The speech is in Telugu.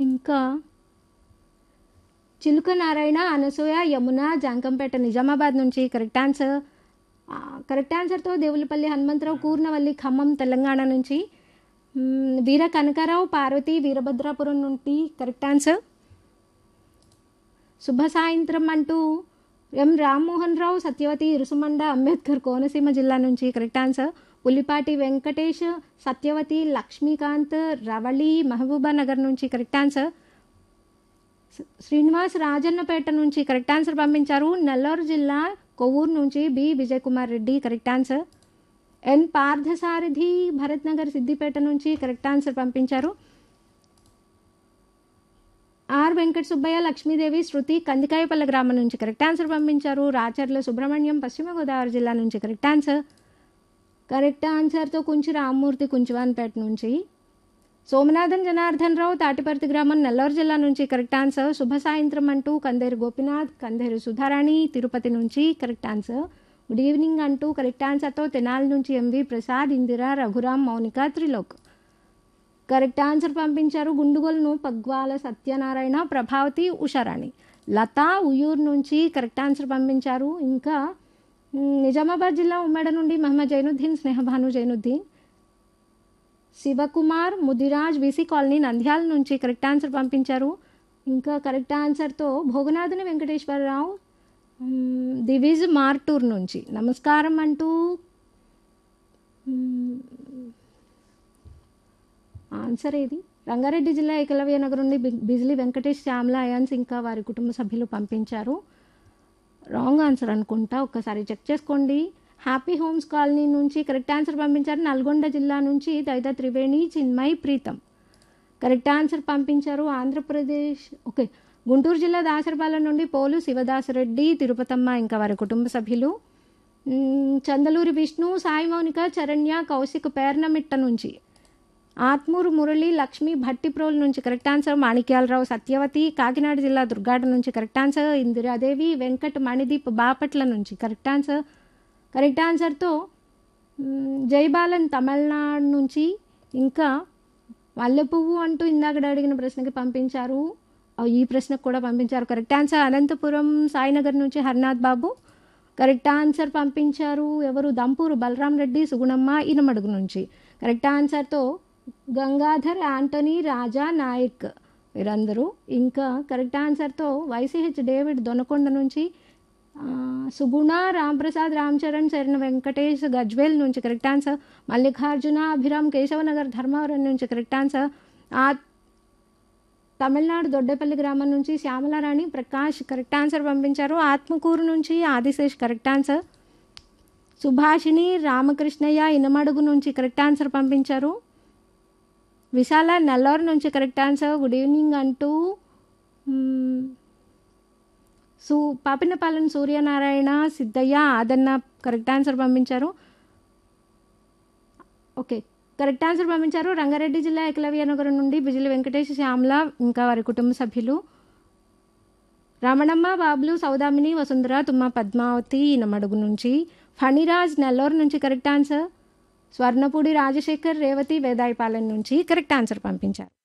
ఇంకా చిలుక నారాయణ అనసూయ యమున జాంకంపేట నిజామాబాద్ నుంచి కరెక్ట్ ఆన్సర్ ఆ, కరెక్ట్ ఆన్సర్తో దేవులపల్లి హనుమంతరావు కూర్నవల్లి ఖమ్మం తెలంగాణ నుంచి మ్, వీర కనకారావు పార్వతి వీరభద్రాపురం నుండి కరెక్ట్ ఆన్సర్ శుభ సాయంత్రం అంటూ ఎం రామ్మోహన్ రావు సత్యవతి ఇరుసుమండ అంబేద్కర్ కోనసీమ జిల్లా నుంచి correct answer Pulipati Venkatesh Satyavathi Lakshmikanth Ravali Mahabubnagar నుంచి కరెక్ట్ ఆన్సర్ శ్రీ- శ్రీనివాస్ రాజన్నపేట నుంచి కరెక్ట్ ఆన్సర్ పంపించారు నెల్లూరు జిల్లా కొవ్వూరు నుంచి B Vijay Kumar Reddy correct answer N Parthasarathi Bharath Nagar Siddipet నుంచి కరెక్ట్ ఆన్సర్ పంపించారు ఆర్ వెంకట సుబ్బయ్య లక్ష్మీదేవి శృతి కందికాయపల్లి గ్రామం నుంచి కరెక్ట్ ఆన్సర్ పంపించారు రాచర్ల సుబ్రహ్మణ్యం పశ్చిమ గోదావరి జిల్లా నుంచి కరెక్ట్ ఆన్సర్ కరెక్ట్ ఆన్సర్తో కుంచి రామ్మూర్తి కుంచువాన్పేట నుంచి సోమనాథన్ జనార్దన్ రావు తాటిపర్తి గ్రామం నెల్లూరు జిల్లా నుంచి కరెక్ట్ ఆన్సర్ శుభ సాయంత్రం అంటూ కందేరు గోపినాథ్ కందేరు సుధారాణి తిరుపతి నుంచి కరెక్ట్ ఆన్సర్ గుడ్ ఈవినింగ్ అంటూ కరెక్ట్ ఆన్సర్తో తెనాలి నుంచి MV Prasad Indira Raghuram Mounika Trilok correct answer పంపించారు గుండుగోలను పగ్వాల సత్యనారాయణ ప్రభావతి ఉషారాణి లతా ఉయ్యూరు నుంచి కరెక్ట్ ఆన్సర్ పంపించారు ఇంకా మ్, నిజామాబాద్ జిల్లా ఉమ్మడి నుండి మహమ్మద్ జైనుద్దీన్ స్నేహభాను జైనుద్దీన్ శివకుమార్ ముదిరాజ్ విసి కాలనీ నంద్యాల నుంచి కరెక్ట్ ఆన్సర్ పంపించారు ఇంకా కరెక్ట్ ఆన్సర్తో భోగనాథుని వెంకటేశ్వరరావు మ్, దివిజ్ మార్టూర్ నుంచి నమస్కారం అంటూ మ్, ఆన్సర్ ఏది రంగారెడ్డి జిల్లా ఏకలవ్య నగర్ నుండి బి- బిజిలి వెంకటేష్ శ్యామల అయాన్స్ ఇంకా వారి కుటుంబ సభ్యులు పంపించారు రాంగ్ ఆన్సర్ అనుకుంటా ఒక్కసారి చెక్ చేసుకోండి హ్యాపీ హోమ్స్ కాలనీ నుంచి కరెక్ట్ ఆన్సర్ పంపించారు నల్గొండ జిల్లా నుంచి దైద త్రివేణి చిన్మయ్ ప్రీతం కరెక్ట్ ఆన్సర్ పంపించారు ఆంధ్రప్రదేశ్ ఓకే గుంటూరు జిల్లా దాసరపాలెం నుండి పోలు శివదాసరెడ్డి తిరుపతమ్మ ఇంకా వారి కుటుంబ సభ్యులు మ్, చందలూరి విష్ణు సాయి మౌనిక చరణ్య కౌశిక్ పేర్నమిట్ట నుంచి ఆత్మూరు మురళి లక్ష్మి భట్టిప్రోల్ నుంచి కరెక్ట్ ఆన్సర్ మాణిక్యాలరావు సత్యవతి కాకినాడ జిల్లా దుర్గాడ నుంచి కరెక్ట్ ఆన్సర్ ఇందిరాదేవి వెంకట్ మణిదీప్ బాపట్ల నుంచి కరెక్ట్ ఆన్సర్ కరెక్ట్ ఆన్సర్తో మ్, జైబాలన్ తమిళనాడు నుంచి ఇంకా మల్లె పువ్వు అంటూ ఇందాక అడిగిన ప్రశ్నకి పంపించారు ఆ, ఈ ప్రశ్నకు కూడా పంపించారు కరెక్ట్ ఆన్సర్ అనంతపురం సాయినగర్ నుంచి హర్నాథ్ బాబు కరెక్ట్ ఆన్సర్ పంపించారు ఎవరు దంపూరు బలరాం రెడ్డి సుగుణమ్మ ఇనమడుగు నుంచి కరెక్ట్ ఆన్సర్తో గంగాధర్ యాంటనీ రాజా నాయక్ వీరందరూ ఇంకా కరెక్ట్ ఆన్సర్తో వైసీహెచ్ డేవిడ్ దొనకొండ నుంచి ఆ, సుగుణ రాంప్రసాద్ రామ్ చరణ్ శరణ వెంకటేష్ గజ్వేల్ నుంచి కరెక్ట్ ఆన్సర్ మల్లికార్జున అభిరామ్ కేశవనగర్ ధర్మవరం నుంచి కరెక్ట్ ఆన్సర్ ఆ తమిళనాడు దొడ్డపల్లి గ్రామం నుంచి శ్యామలారాణి ప్రకాష్ కరెక్ట్ ఆన్సర్ పంపించారు ఆత్మకూరు నుంచి ఆదిశేష్ కరెక్ట్ ఆన్సర్ సుభాషిణి రామకృష్ణయ్య ఇనమడుగు నుంచి కరెక్ట్ ఆన్సర్ పంపించారు విశాల నల్లూరు నుంచి కరెక్ట్ ఆన్సర్ గుడ్ ఈవినింగ్ అంటూ మ్మ్, సు పాపినపాలెం సూర్యనారాయణ సిద్ధయ్య ఆదన్న కరెక్ట్ ఆన్సర్ పంపించారు ఓకే కరెక్ట్ ఆన్సర్ పంపించారు రంగారెడ్డి జిల్లా ఏకలవ్య నగరం నుండి బిజిలి వెంకటేష్ శ్యామల ఇంకా వారి కుటుంబ సభ్యులు రమణమ్మ బాబులు సౌదామిని వసుంధర తుమ్మ పద్మావతి నమడుగు నుంచి ఫణిరాజ్ నెల్లూరు నుంచి కరెక్ట్ ఆన్సర్ స్వర్ణపూడి రాజశేఖర్ రేవతి వేదాయపాలెం నుంచి కరెక్ట్ ఆన్సర్ పంపించారు